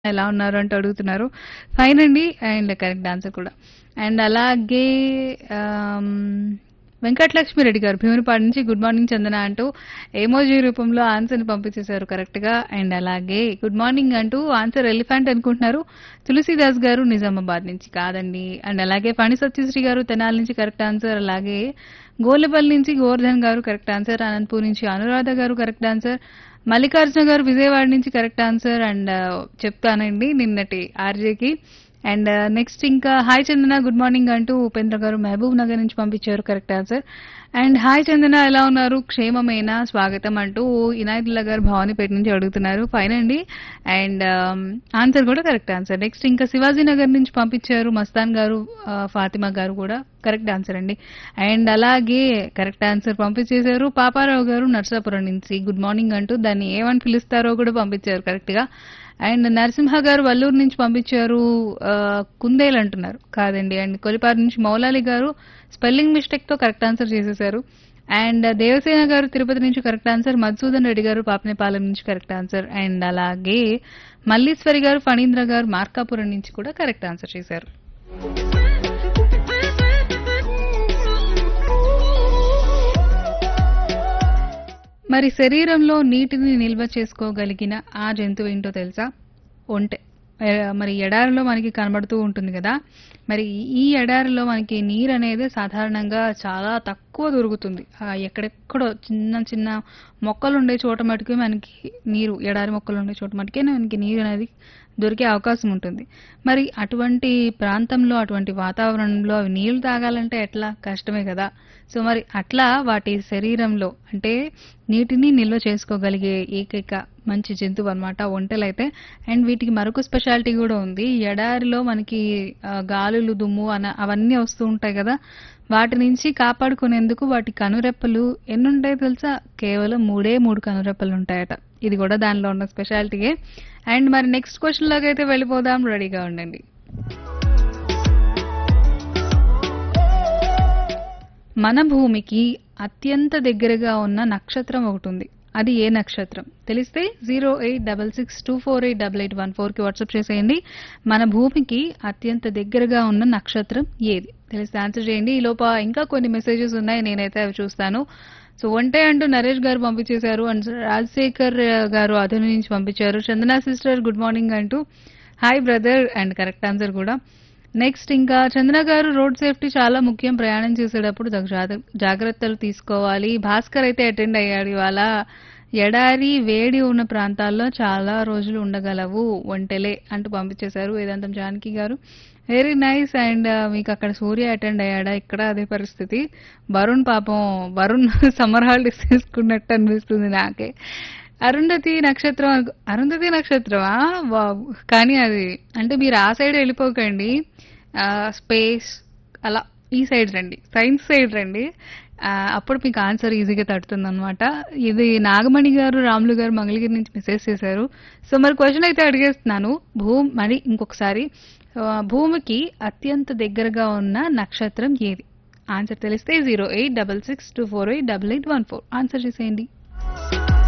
ఎలా ఉన్నారు అంటూ అడుగుతున్నారు ఫైన్ అండి అండ్ కరెక్ట్ ఆన్సర్ కూడా అండ్ అలాగే ఆమ్, వెంకటలక్ష్మి రెడ్డి గారు భీమునిపాడు నుంచి గుడ్ మార్నింగ్ చందన అంటూ ఏమోజీ రూపంలో ఆన్సర్ని పంపించేశారు కరెక్ట్ గా అండ్ అలాగే గుడ్ మార్నింగ్ అంటూ ఆన్సర్ ఎలిఫెంట్ అనుకుంటున్నారు తులసీదాస్ గారు నిజామాబాద్ నుంచి కాదండి అండ్ అలాగే ఫణి సత్యశ్రీ గారు తెనాలి నుంచి కరెక్ట్ ఆన్సర్ అలాగే గోలపల్లి నుంచి గోవర్ధన్ గారు కరెక్ట్ ఆన్సర్ అనంతపూర్ నుంచి అనురాధ గారు కరెక్ట్ ఆన్సర్ మల్లికార్జున గారు విజయవాడ నుంచి కరెక్ట్ ఆన్సర్ అండ్ చెప్తానండి నిన్నటి ఆర్జేకి అండ్ నెక్స్ట్ ఇంకా హాయ్ చందన గుడ్ మార్నింగ్ అంటూ ఉపేంద్ర గారు మహబూబ్ నగర్ నుంచి పంపించారు correct answer and hi Chandana ఎలా ఉన్నారు క్షేమమేనా స్వాగతం అంటూ ఇనాయతుల్లా గారు భవానీపేట నుంచి అడుగుతున్నారు ఫైన్ అండి అండ్ ఆన్సర్ కూడా కరెక్ట్ ఆన్సర్ నెక్స్ట్ ఇంకా శివాజీ నగర్ నుంచి పంపించారు మస్తాన్ గారు ఆ, ఫాతిమా గారు కూడా కరెక్ట్ ఆన్సర్ అండి అండ్ అలాగే కరెక్ట్ ఆన్సర్ పంపించేశారు పాపారావు గారు నర్సాపురం నుంచి గుడ్ మార్నింగ్ అంటూ దాన్ని ఏమని పిలుస్తారో కూడా పంపించారు కరెక్ట్ గా అండ్ నరసింహ గారు వల్లూరు నుంచి పంపించారు ఆ, కుందేలు అంటున్నారు కాదండి అండ్ కొలిపారు నుంచి మౌలాలి గారు స్పెల్లింగ్ మిస్టేక్ తో కరెక్ట్ ఆన్సర్ చేసేశారు అండ్ దేవసేన గారు తిరుపతి నుంచి కరెక్ట్ ఆన్సర్ మధుసూదన్ రెడ్డి గారు పాపనేపాలెం నుంచి కరెక్ట్ ఆన్సర్ అండ్ అలాగే మల్లీశ్వరి గారు ఫణీంద్ర గారు మార్కాపురం నుంచి కూడా కరెక్ట్ ఆన్సర్ చేశారు మరి శరీరంలో నీటిని నిల్వ చేసుకోగలిగిన ఆ జంతువు ఏంటో తెలుసా ఒంటె ఏ, మరి ఎడారిలో మనకి కనబడుతూ ఉంటుంది కదా మరి ఈ ఎడారిలో మనకి నీరు అనేది సాధారణంగా చాలా తక్కువ దొరుకుతుంది ఆ, ఎక్కడెక్కడో చిన్న చిన్న మొక్కలు ఉండే చోట మటుకే మనకి నీరు ఎడారి మొక్కలు ఉండే చోట మటుకే మనకి నీరు అనేది దొరికే అవకాశం ఉంటుంది మరి అటువంటి ప్రాంతంలో అటువంటి వాతావరణంలో అవి నీళ్లు తాగాలంటే ఎట్లా కష్టమే కదా సో మరి అట్లా వాటి శరీరంలో అంటే నీటిని నిల్వ చేసుకోగలిగే ఏకైక మంచి జంతువు అనమాట ఒంటెలైతే అండ్ వీటికి మరొక స్పెషాలిటీ కూడా ఉంది ఈ ఎడారిలో మనకి ఆ, గాలులు దుమ్ము అన అవన్నీ వస్తూ ఉంటాయి కదా వాటి నుంచి కాపాడుకునేందుకు వాటి కనురెప్పలు ఎన్ని ఉంటాయో తెలుసా కేవలం మూడే మూడు కనురెప్పలు ఉంటాయట ఇది కూడా దానిలో ఉన్న స్పెషాలిటీయే అండ్ మరి నెక్స్ట్ క్వశ్చన్ లాగా అయితే వెళ్ళిపోదాం రెడీగా ఉండండి మన భూమికి అత్యంత దగ్గరగా ఉన్న నక్షత్రం ఒకటి ఉంది అది ఏ నక్షత్రం తెలిస్తే zero eight double six two four eight double eight one ఫోర్కి వాట్సాప్ చేసేయండి మన భూమికి అత్యంత దగ్గరగా ఉన్న నక్షత్రం ఏది తెలిస్తే ఆన్సర్ చేయండి ఈ లోప ఇంకా కొన్ని మెసేజెస్ ఉన్నాయి నేనైతే అవి చూస్తాను సో వంటే అంటూ నరేష్ గారు పంపించేశారు అండ్ రాజశేఖర్ గారు అధుని నుంచి పంపించారు చందన సిస్టర్ గుడ్ మార్నింగ్ అంటూ hi brother and correct answer కూడా నెక్స్ట్ ఇంకా చంద్ర గారు రోడ్ సేఫ్టీ చాలా ముఖ్యం ప్రయాణం చేసేటప్పుడు తగు జాగ్ర- జాగ్రత్తలు తీసుకోవాలి భాస్కర్ అయితే అటెండ్ అయ్యాడు ఇవాళ ఎడారి వేడి ఉన్న ప్రాంతాల్లో చాలా రోజులు ఉండగలవు ఒంటెలే అంటూ పంపించేశారు వేదాంతం జానకి గారు వెరీ నైస్ అండ్ మీకు అక్కడ సూర్య అటెండ్ అయ్యాడా ఇక్కడ అదే పరిస్థితి వరుణ్ పాపం వరుణ్ సమ్మర్ హాలిడేస్ తీసుకున్నట్టు అనిపిస్తుంది నాకే అరుంధతి నక్షత్రం అనుకో- అరుంధతి నక్షత్రమా వావ్. కానీ అది అంటే మీరు ఆ సైడ్ వెళ్ళిపోకండి స్పేస్ అలా ఈ సైడ్ రండి సైన్స్ సైడ్ రండి ఆ, అప్పుడు మీకు ఆన్సర్ ఈజీగా తడుతుంది అనమాట ఇది నాగమణి గారు రాములు గారు మంగళగిరి నుంచి మెసేజ్ చేశారు సో మరి క్వశ్చన్ అయితే అడిగేస్తున్నాను భూ మరి ఇంకొకసారి ఆ, భూమికి అత్యంత దగ్గరగా ఉన్న నక్షత్రం ఏది ఆన్సర్ తెలిస్తే zero eight double six two four eight double eight one four answer చేసేయండి